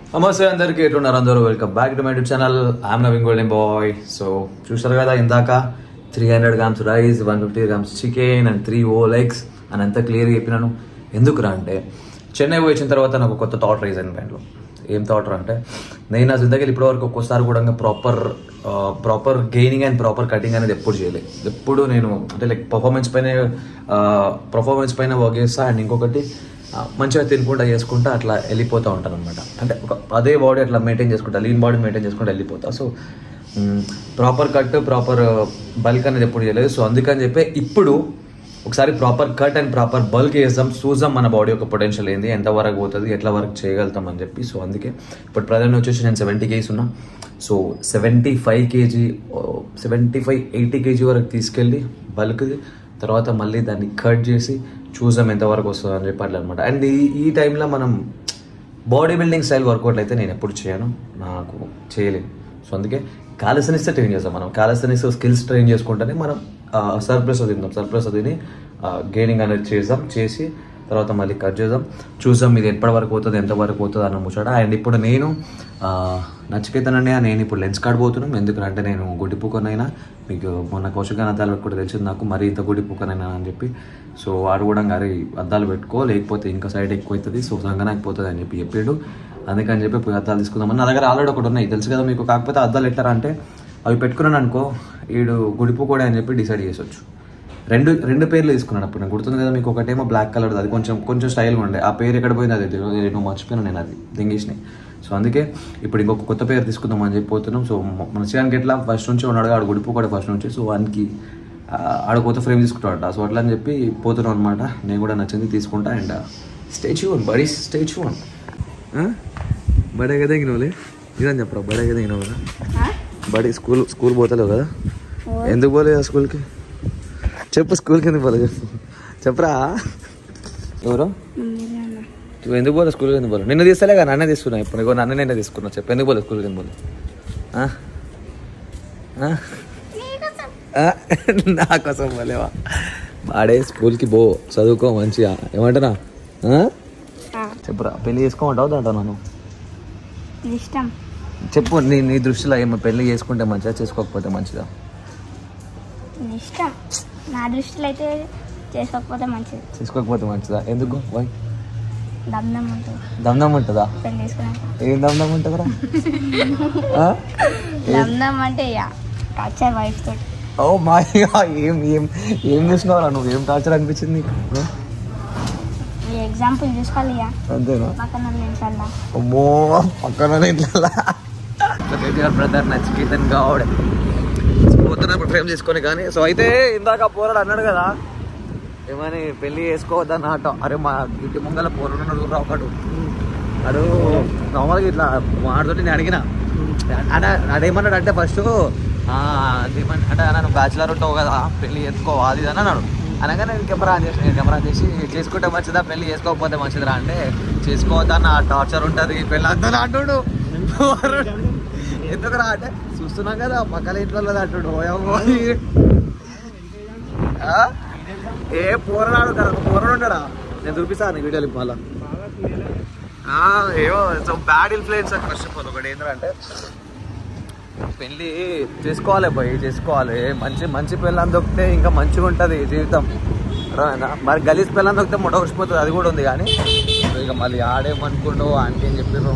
నమస్తే అందరికీ ఎట్లున్నారు అందరూ welcome back to my YouTube channel I'm నవింగ్ గోల్డెన్ బాయ్ సో చూసారు కదా ఇందాక three hundred grams rice one fifty grams chicken and three ఓ లెగ్స్ అని అంతా క్లియర్గా చెప్పినాను ఎందుకురా అంటే చెన్నై పోయి వచ్చిన తర్వాత నాకు కొత్త థాట్ రైజ్ అయింది మైండ్లో ఏం థాట్ అంటే నేను నా జిందగీలో ఇప్పటివరకు ఒక్కోసారి కూడా proper proper gaining and proper cutting అనేది ఎప్పుడు చేయలేదు ఎప్పుడు నేను అంటే లైక్ పర్ఫార్మెన్స్ పైన పర్ఫార్మెన్స్ పైన వర్క్ చేస్తా అండ్ ఇంకొకటి ఆ, మంచిగా తినుకుంటా చేసుకుంటా అట్లా వెళ్ళిపోతూ ఉంటాను అనమాట అంటే ఒక అదే బాడీ అట్లా మెయింటైన్ చేసుకుంటా లీన్ బాడీ మెయింటైన్ చేసుకుంటా వెళ్ళిపోతా so proper cut proper bulk అనేది ఎప్పుడు చేయలేదు సో అందుకని చెప్పి ఇప్పుడు ఒకసారి proper cut and proper bulk వేద్దాం చూద్దాం మన బాడీ యొక్క పొటెన్షియల్ ఏంది ఎంత వరకు పోతుంది ఎట్లా వరకు చేయగలుగుతాం అని చెప్పి సో అందుకే ఇప్పుడు ప్రజెంట్ వచ్చేసి నేను సెవెంటీ కేజీస్ ఉన్నా so seventy five kg seventy five eighty kg వరకు తీసుకెళ్ళి బల్క్ది తర్వాత మళ్ళీ దాన్ని కట్ చేసి చూసాం ఎంతవరకు వస్తుంది అని చెప్పి అట్లా అనమాట అండ్ ఈ ఈ టైంలో మనం బాడీ బిల్డింగ్ స్టైల్ వర్కౌట్లు అయితే నేను ఎప్పుడు చేయను నాకు చేయలేను సో అందుకే కాలసనిస్తే ట్రైన్ చేస్తాం మనం కాలసనిస్ స్కిల్స్ ట్రైన్ చేసుకుంటేనే మనం సర్ప్లస్ తిందాం సర్ప్లస్ తిని గెయినింగ్ అనేది చేద్దాం చేసి తర్వాత మళ్ళీ కట్ చేద్దాం చూసాం ఇది ఎప్పటి వరకు పోతుంది ఎంత వరకు పోతుంది అన్న ముచ్చట అండ్ ఇప్పుడు నేను నచ్చిపోతానని నేను ఇప్పుడు లెన్స్ కార్డ్ పోతున్నాం ఎందుకంటే నేను గుడ్డి పూకనైనా మీకు మొన్న కౌశిక అద్దాలు పెట్టుకుంటే తెలిసింది నాకు మరి ఇంత గుడ్డి పూకనైనా అని చెప్పి సో వాడు కూడా గారి అద్దాలు పెట్టుకో లేకపోతే ఇంకా సైడ్ ఎక్కువ అవుతుంది సో సంగనాకి పోతుంది అని చెప్పి చెప్పాడు అందుకని చెప్పి పోయి అద్దాలు తీసుకుందామని నా దగ్గర ఆల్రెడీ ఒకటి ఉన్నాయి తెలుసు కదా మీకు కాకపోతే అద్దాలు ఎట్లా అంటే అవి పెట్టుకున్నాను అనుకో వీడు గుడిపు కూడా అని చెప్పి డిసైడ్ చేసొచ్చు రెండు రెండు పేర్లు తీసుకున్నాను అప్పుడు నాకు గుర్తుంది కదా మీకు ఒకటేమో బ్లాక్ కలర్ అది కొంచెం కొంచెం స్టైల్గా ఉండే ఆ పేరు ఎక్కడ పోయింది అది తెలియదు. నేను మర్చిపోయాను నేను అది దింగేసినాయి సో అందుకే ఇప్పుడు ఇంకొక కొత్త పేరు తీసుకుందాం అని చెప్పి పోతున్నాం సో మన శ్రీయానికి ఎట్లా ఫస్ట్ నుంచి ఉన్నాడు ఆడు గుడిపు కూడా ఫస్ట్ నుంచి సో వానికి ఆ, ఆడ కొత్త ఫ్రేమ్ తీసుకుంటాడట సో అట్లా అని చెప్పి పోతున్నాం అనమాట నేను కూడా నచ్చింది తీసుకుంటా అండ్ స్టేచ్యూన్ బడీ స్టేచ్యూన్ బడే కదా ఇంగినోలే ఇదని చెప్పరా బడే కదా ఇంగినావు కదా బడి స్కూల్ స్కూల్ పోతలేవు కదా ఎందుకు పోలేదు స్కూల్కి చెప్పు స్కూల్కి ఎందుకు పోలేదు చెప్పు చెప్పరా ఎవరు నువ్వు ఎందుకు పోలేదు స్కూల్కి ఎందుకు పోలేదు నిన్ను తీస్తలే కదా నన్నే తీసుకున్నా ఇప్పుడు ఇగో నన్ను నేనే తీసుకున్నా చెప్పు ఎందుకు పోలేదు స్కూల్కి ఎందుకు పోలేదు ఆ? ఆ? ఆ? నా కోసం పోలేవా వాడే స్కూల్కి పో చదువుకో మంచిగా ఏమంటున్నా ఆ? చెప్పురా పెళ్లి చేసుకోమంటావు అంటావు నన్ను ఇష్టం చెప్పు నీ నీ దృష్టిలో ఏమో పెళ్లి చేసుకుంటే మంచిదా చేసుకోకపోతే మంచిదా నీ ఇష్టం నా దృష్టిలో అయితే చేసుకోకపోతే మంచిది చేసుకోకపోతే మంచిదా ఎందుకు వై దమ్దం ఉంటుంది దమ్దం ఉంటుందా పెళ్లి చేసుకున్నాక ఏం దమ్దం ఉంటుందిరా ఆ? దమ్దం అంటే ఇక టార్చర్ వైఫ్ తోటి ఓ మా ఏం ఏం ఏం చూసినావురా నువ్వు ఏం టార్చర్ అనిపించింది నీకు ఆ? ఈ ఎగ్జాంపుల్ చూసుకోవాలి ఇక అంతేనా పక్కన నిమిషాల్లో అమ్మో పక్కన ఇంట్లో బ్రదర్ నచ్చికేతన్ గౌడ్ పోతున్నప్పుడు ఫ్రేమ్ చేసుకొని కానీ సో అయితే ఇందాక పోరాడు అన్నాడు కదా ఏమని పెళ్లి చేసుకోవద్దని ఆట అరే మా ఇంటి ముంగల పోరాడు ఉన్నాడు రా ఒకడు అడు నార్మల్గా ఇట్లా వాడితోటి నేను అడిగిన అంటే అదేమన్నాడు అంటే ఫస్ట్ అదేమన్నా అంటే నన్ను బ్యాచిలర్ ఉంటావు కదా పెళ్లి చేసుకో అది ఇది అని అన్నాడు అనగా నేను కెమెరా ఆన్ చేసి కెమెరా ఆన్ చేసి చేసుకుంటే మంచిదా పెళ్లి చేసుకోకపోతే మంచిదిరా అంటే చేసుకోవద్దన్న టార్చర్ ఉంటుంది పెళ్ళి అంతా అంటుడు ఎందుకురా అంటే చూస్తున్నాం కదా పక్కన ఇంట్లో అంటుడు ఓయమ్మో. ఆ? ఏ పోరడాడు కదా పోరడు ఉంటాడా నేను చూపిస్తాను నీ వీడియోలు మళ్ళా ఆ, ఏమో సో బ్యాడ్ ఇన్ఫ్లుయెన్స్ అని ఫస్ట్ ఆఫ్ ఆల్ ఒకటి ఏంటంటే పెళ్ళి చేసుకోవాలి పోయి చేసుకోవాలి మంచి మంచి పిల్లని దొరికితే ఇంకా మంచిగా ఉంటుంది జీవితం అర్థమైందా? మరి గలీజ్ పిల్లని దొరికితే మొట వచ్చిపోతుంది అది కూడా ఉంది కానీ ఇక మళ్ళీ ఆడేమనుకుంటూ ఆంటీ అని చెప్పారు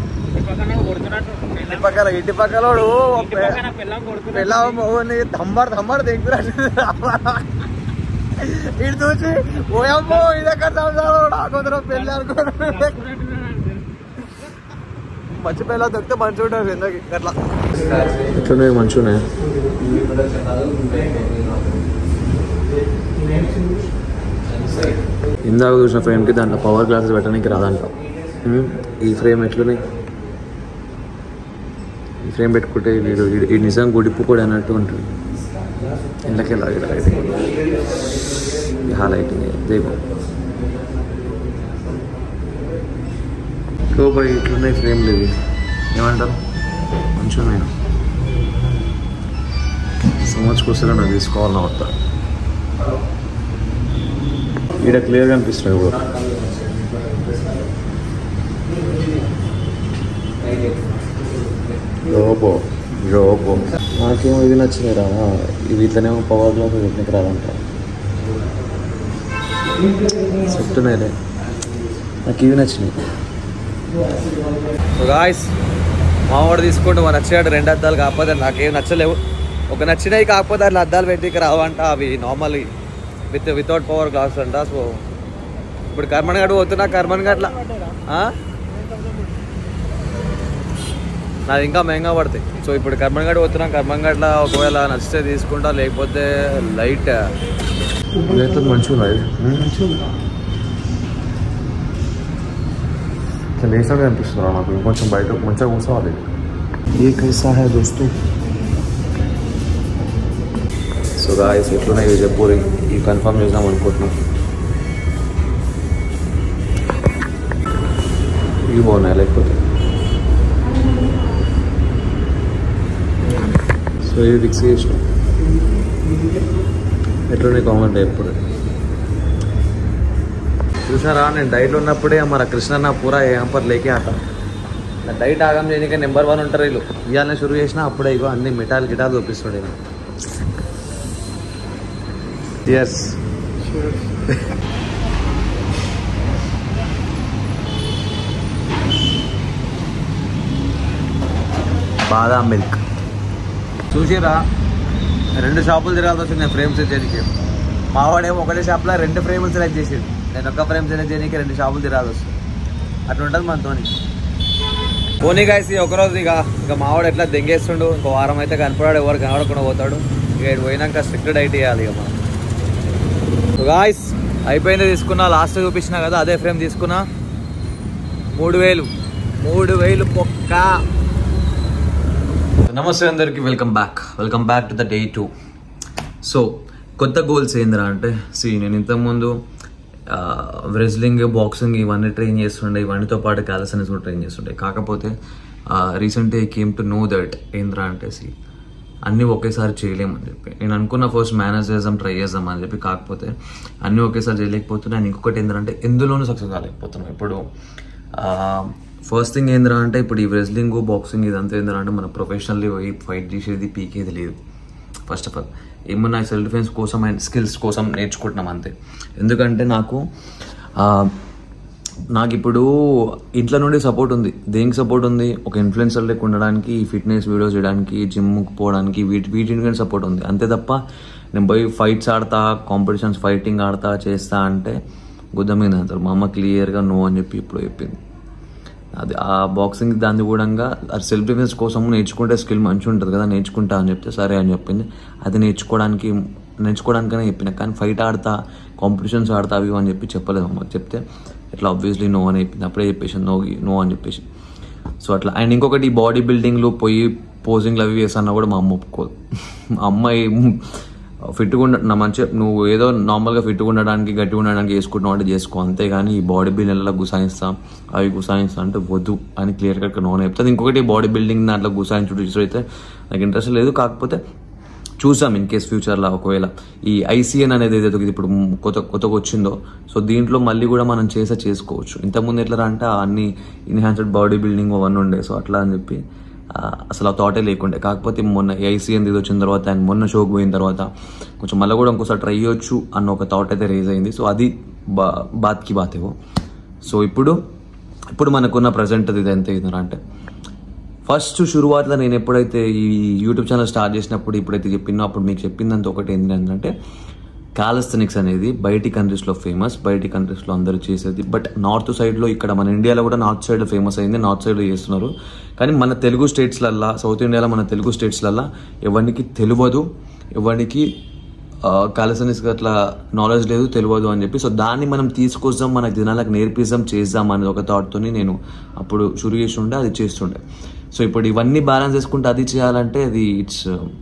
ఇంటి పక్కల ఇంటి పక్కల పిల్ల మొగుని తమ్మడు తమ్మడు దిగుతున్నాడు ఇటు చూసి ఓయమ్మో ఇది ఎక్కడ కొందరు పెళ్ళి అనుకున్నాడు మంచి పిల్ల దొరికితే మంచిగా ఉంటుంది ఎందుకు అట్లా ఎట్లున్నాయి మంచిగా ఉన్నాయి ఇందాక చూసిన ఫ్రేమ్కి దాంట్లో పవర్ గ్లాసెస్ పెట్టడానికి రాదంట ఉమ్, ఈ ఫ్రేమ్ ఎట్లున్నాయి ఈ ఫ్రేమ్ పెట్టుకుంటే వీడు ఈ నిజం గుడిపు కూడా అన్నట్టు ఉంటుంది ఇంట్లోకి వెళ్ళాలి లైటింగ్ హా లైటింగ్ దీపం సో బై ఇట్లున్నాయి ఫ్రేమ్లు ఇవి ఏమంటారు మంచిగా ఉన్నాయి సంవత్సరం వస్తే నాకు తీసుకోవాలన్నా వస్తా ఇక్కడ క్లియర్గా అనిపిస్తున్నాయి కూడా రోబో రోబో నాకేమో ఇవి నచ్చినాయి రా ఇవి ఇట్లనేమో పవర్ గ్లాస్ టెక్నిక్ రాదంట చెప్తున్నాయిలే నాకు ఇవి నచ్చినాయి గాయస్ మావాడు తీసుకుంటూ మా నచ్చినట్టు రెండు అద్దాలు కాకపోతే నాకేం నచ్చలేవు ఒక నచ్చినవి కాకపోతే అట్లా అద్దాలు పెట్టి రావంట అవి normal with without power glass అంట సో ఇప్పుడు కర్మన్ గడు పోతున్నా కర్మన్ గట్ల నాది ఇంకా మహంగా పడతాయి సో ఇప్పుడు కర్మన్ గడు పోతున్నా కర్మన్ గట్ల ఒకవేళ నచ్చితే తీసుకుంటా లేకపోతే లైట్ మంచిగా లేచినట్టు అనిపిస్తున్నా నాకు ఇంకొంచెం బయట మంచిగా కూర్చోవాలి ఏ కైసా హై దోస్తు సో గాయస్ ఎట్లున్నాయి ఇవి చెప్పు ఇవి కన్ఫర్మ్ చేద్దాం అనుకుంటున్నాం ఇవి బాగున్నాయి లేకపోతే సో ఇవి ఫిక్స్ చేసినాం ఎట్లున్నాయి కామెంట్ ఎప్పుడు చూసారా నేను డైట్లో ఉన్నప్పుడే మన కృష్ణన్న పూరా यहाँ पर लेके आता నా డైట్ ఆగం చేయడానికి నెంబర్ వన్ ఉంటారు వీళ్ళు ఇవాళ షురు చేసినా అప్పుడే ఇగో అన్ని మిఠాలు గిటాలు చూపిస్తుండే ఎస్ బాదాం మిల్క్ చూసిరా రెండు షాపులు తిరగాల్సి వచ్చింది నేను ఫ్రేమ్స్ చేయడానికి మావాడేమో ఒకటే షాప్లో రెండు ఫ్రేములు సెలెక్ట్ చేసాడు నేను ఒక్క ఫ్రేమ్ సెలెక్ట్ చేయడానికి రెండు షాపులు తిరగాల్సి వస్తుంది అట్లా ఉంటుంది మనతోని పోనీ గాయస్ ఒకరోజు ఇక ఇక మావాడు ఎట్లా దెంగేస్తుండు ఇంకో వారం అయితే కనపడాడు ఎవరు కనబడకుండా పోతాడు ఇక ఇటు పోయినాక స్ట్రిక్ట్ డైట్ చేయాలి ఇక మనం గాయస్ అయిపోయింది తీసుకున్నా లాస్ట్ చూపించిన కదా అదే ఫ్రేమ్ తీసుకున్నా మూడు వేలు మూడు వేలు పొక్క నమస్తే అందరికి welcome back welcome back to the day two so కొత్త గోల్స్ ఏందిరా అంటే సి నేను ఇంతకుముందు రెజ్లింగ్ బాక్సింగ్ ఇవన్నీ ట్రైన్ చేస్తుండే ఇవన్నీతో పాటు క్యాలసనీస్ కూడా ట్రైన్ చేస్తుండే కాకపోతే recent I came to know that ఏంద్రా అంటే సి అన్నీ ఒకేసారి చేయలేమని చెప్పి నేను అనుకున్న ఫస్ట్ మేనేజ్ చేద్దాం ట్రై చేద్దాం అని చెప్పి కాకపోతే అన్నీ ఒకేసారి చేయలేకపోతున్నాను ఇంకొకటి ఏంటంటే ఎందులోనూ సక్సెస్ కాలేకపోతున్నాం ఇప్పుడు ఫస్ట్ థింగ్ ఏంద్రా అంటే ఇప్పుడు ఈ రెజ్లింగ్ బాక్సింగ్ ఇదంతా ఏంద్రా అంటే మన ప్రొఫెషనల్లీ పోయి ఫైట్ చేసేది పీకేది లేదు ఫస్ట్ ఆఫ్ ఆల్ ఏమన్నా సెల్ఫ్ డిఫెన్స్ కోసం అండ్ స్కిల్స్ కోసం నేర్చుకుంటున్నాం అంతే ఎందుకంటే నాకు ఆ, నాకు ఇప్పుడు ఇంట్లో నుండి సపోర్ట్ ఉంది దేనికి సపోర్ట్ ఉంది ఒక ఇన్ఫ్లుయెన్సర్ లెక్క ఉండడానికి ఫిట్నెస్ వీడియోస్ చేయడానికి జిమ్కి పోవడానికి వీటి వీటికి సపోర్ట్ ఉంది అంతే తప్ప నేను పోయి ఫైట్స్ ఆడతా కాంపిటీషన్స్ ఫైటింగ్ ఆడతా చేస్తా అంటే గుద్ద మీద అంటారు మా అమ్మ క్లియర్గా నో అని చెప్పి ఇప్పుడు చెప్పింది అది ఆ బాక్సింగ్ దాన్ని కూడా సెల్ఫ్ డిఫెన్స్ కోసం నేర్చుకుంటే స్కిల్ మంచిగా ఉంటుంది కదా నేర్చుకుంటా అని చెప్తే సరే అని చెప్పింది అది నేర్చుకోవడానికి నేర్చుకోవడానికనే చెప్పిన కానీ ఫైట్ ఆడతా కాంపిటీషన్స్ ఆడతా అవి అని చెప్పి చెప్పలేదు అమ్మకి చెప్తే ఇట్లా ఆబ్వియస్లీ నో అని చెప్పింది అప్పుడే చెప్పేసి నో నో అని చెప్పేసి సో అట్లా అండ్ ఇంకొకటి బాడీ బిల్డింగ్లో పోయి పోజింగ్లు అవి వేసన్నా కూడా మా అమ్మ ఒప్పుకోదు మా అమ్మాయి ఫిట్గా ఉండ నా మంచిగా నువ్వు ఏదో నార్మల్గా ఫిట్గా ఉండడానికి గట్టిగా ఉండడానికి వేసుకుంటున్నావు అంటే చేసుకో అంతేగాని ఈ బాడీ బిల్డింగ్లో గుసాయిస్తా అవి గుసాయిస్తా అంటే వద్దు అని క్లియర్ కట్ నో చెప్తుంది ఇంకొకటి బాడీ బిల్డింగ్ దాంట్లో గుసాయించుడు అయితే నాకు ఇంట్రెస్ట్ లేదు కాకపోతే చూసాం ఇన్ కేస్ ఫ్యూచర్లో ఒకవేళ ఈ ఐసీఎన్ అనేది ఏదైతే ఇది ఇప్పుడు కొత్త కొత్తగా వచ్చిందో సో దీంట్లో మళ్ళీ కూడా మనం చేసే చేసుకోవచ్చు ఇంతకుముందు ఎట్లా అంటే అన్ని ఇన్హాన్స్డ్ బాడీ బిల్డింగ్ అవన్నీ ఉండే సో అట్లా అని చెప్పి ఆ, అసలు ఆ థాటే లేకుండే కాకపోతే మొన్న ఐసీఎన్ ఇది వచ్చిన తర్వాత అండ్ మొన్న షోకి పోయిన తర్వాత కొంచెం మళ్ళీ కూడా ఇంకోసారి ట్రై చేయొచ్చు అన్న ఒక థాట్ అయితే రేజ్ అయింది సో అది బా బాత్కి బాతేవో సో ఇప్పుడు ఇప్పుడు మనకున్న ప్రజెంట్ ఇది ఎంత ఇదరా అంటే ఫస్ట్ షురువాత్లో నేను ఎప్పుడైతే ఈ యూట్యూబ్ ఛానల్ స్టార్ట్ చేసినప్పుడు ఇప్పుడైతే చెప్పినో అప్పుడు మీకు చెప్పిందంత ఒకటి ఏంటంటే కాలస్థనిక్స్ అనేది బయటి కంట్రీస్లో ఫేమస్ బయటి కంట్రీస్లో అందరూ చేసేది బట్ నార్త్ సైడ్లో ఇక్కడ మన ఇండియాలో కూడా నార్త్ సైడ్ ఫేమస్ అయింది నార్త్ సైడ్లో చేస్తున్నారు కానీ మన తెలుగు స్టేట్స్లల్లా సౌత్ ఇండియాలో మన తెలుగు స్టేట్స్లల్లా ఎవరికి తెలియదు ఎవరికి కాలసనిస్ అట్లా నాలెడ్జ్ లేదు తెలియదు అని చెప్పి సో దాన్ని మనం తీసుకొస్తాం మన జనాలకు నేర్పిస్తాం చేద్దాం అనేది ఒక థాట్తోని నేను అప్పుడు షురు చేసి ఉండే అది చేస్తుండే సో ఇప్పుడు ఇవన్నీ బ్యాలెన్స్ చేసుకుంటే అది చేయాలంటే అది it's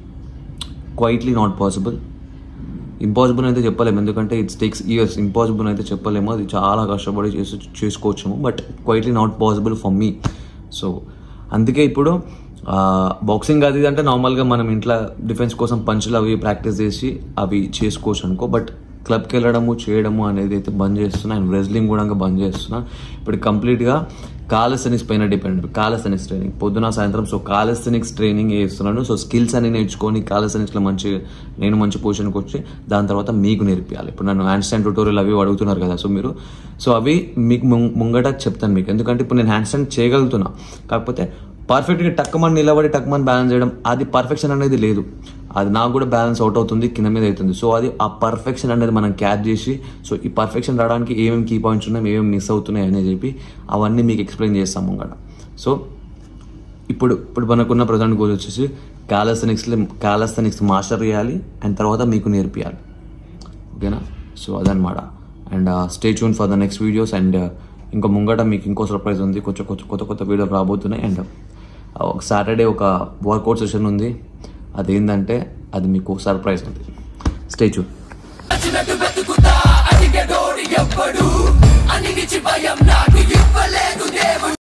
quietly not possible impossible అయితే చెప్పలేము ఎందుకంటే ఇట్స్ టేక్స్ ఇయర్స్ ఇంపాసిబుల్ అయితే చెప్పలేము అది చాలా కష్టపడి చేసి చేసుకోవచ్చేమో but quietly not possible for me so అందుకే ఇప్పుడు బాక్సింగ్ అది ఇది అంటే నార్మల్గా మనం ఇంట్లో డిఫెన్స్ కోసం పంచులు అవి ప్రాక్టీస్ చేసి అవి చేసుకోవచ్చు అనుకో బట్ క్లబ్కి వెళ్ళడము చేయడము అనేది అయితే బంద్ చేస్తున్నా అండ్ రెజ్లింగ్ కూడా ఇంకా బంద్ చేస్తున్నా ఇప్పుడు కంప్లీట్గా కాలస్థెనిక్స్ పైన డిపెండ్ కాలస్థెనిక్స్ ట్రైనింగ్ పొద్దున సాయంత్రం సో కాలస్థెనిక్స్ ట్రైనింగ్ చేస్తున్నాను సో స్కిల్స్ అన్ని నేర్చుకొని కాలస్థెనిక్స్లో మంచి నేను మంచి పొజిషన్కి వచ్చి దాని తర్వాత మీకు నేర్పించాలి ఇప్పుడు నన్ను హ్యాండ్ స్టాండ్ ట్యూటోరియల్ అవి అడుగుతున్నారు కదా సో మీరు సో అవి మీకు ముం- ముంగట చెప్తాను మీకు ఎందుకంటే ఇప్పుడు నేను హ్యాండ్ స్టాండ్ చేయగలుగుతున్నా కాకపోతే పర్ఫెక్ట్గా టక్కుమని నిలబడి టక్కుమని బ్యాలెన్స్ చేయడం అది పర్ఫెక్షన్ అనేది లేదు అది నాకు కూడా బ్యాలెన్స్ అవుట్ అవుతుంది కింద మీద అవుతుంది సో అది ఆ పర్ఫెక్షన్ అనేది మనం క్యాచ్ చేసి సో ఈ పర్ఫెక్షన్ రావడానికి ఏమేమి కీ పాయింట్స్ ఉన్నాయి ఏమేమి మిస్ అవుతున్నాయి అని చెప్పి అవన్నీ మీకు ఎక్స్ప్లెయిన్ చేస్తాం ముంగట సో ఇప్పుడు ఇప్పుడు మనకున్న ప్రధాన గోల్ వచ్చేసి కాలస్థనిక్స్ కాలస్థనిక్స్ మాస్టర్ చేయాలి అండ్ తర్వాత మీకు నేర్పియాలి ఓకేనా సో అదనమాట and stay tune for the next videos and ఇంకా ముంగట మీకు ఇంకో సర్ప్రైజ్ ఉంది కొంచెం కొంచెం కొత్త కొత్త వీడియోలు రాబోతున్నాయి అండ్ ఒక సాటర్డే ఒక వర్కౌట్ సెషన్ ఉంది అదేంటంటే అది మీకు సర్ప్రైజ్ ఉంది స్టే ట్యూన్ నచ్చినట్టు బతుకుతా అడిగేటోడు ఎవ్వడు అన్నిటిచి భయం నాకు ఇవ్వలేదు దేవుడు